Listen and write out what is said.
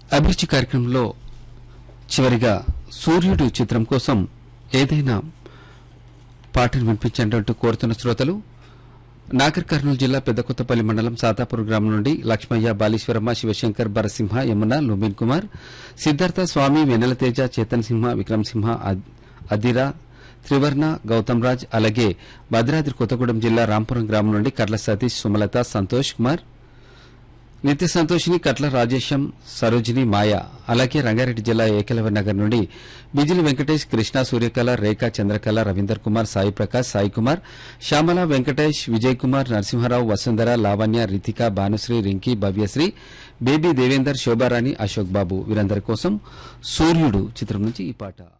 అభిరుచి కార్యక్రమంలో చివరిగా సూర్యుడు చిత్రం కోసం ఏదైనా పాటను వినిపించేటట్టు కోరుతున్న శ్రోతలు నాగర్ కర్నూలు జిల్లా పెద్దకొత్తపల్లి మండలం సాతాపూర్ గ్రామం నుండి లక్ష్మయ్య బాలీశ్వరమ్మ శివశంకర్ భరసింహ యమున లుమిన్ కుమార్ సిద్ధార్థ స్వామి వెన్నెలతేజ చేతన్ సింహ విక్రమ్ సింహ అద్- అదిరా త్రివర్ణ గౌతమ్ రాజ్ అలాగే భద్రాద్రి కొత్తగూడెం జిల్లా రాంపురం గ్రామం నుండి కట్ల సతీష్ సుమలత సంతోష్ కుమార్ నిత్య సంతోషిని కట్ల రాజేశం సరోజిని మాయ అలాగే రంగారెడ్డి జిల్లా ఏకలవ నగర్ నుండి బిజిలి వెంకటేష్ కృష్ణ సూర్యకళ రేఖ చంద్రకళ రవీందర్ కుమార్ సాయి ప్రకాష్ సాయి కుమార్ శ్యామల వెంకటేష్ విజయ్ కుమార్ నరసింహారావు వసుంధర లావణ్య రితిక భానుశ్రీ రింకీ భవ్యశ్రీ బేబీ దేవేందర్ శోభారాణి అశోక్ బాబు వీరందరి కోసం సూర్యుడు చిత్రం నుంచి ఈ పాట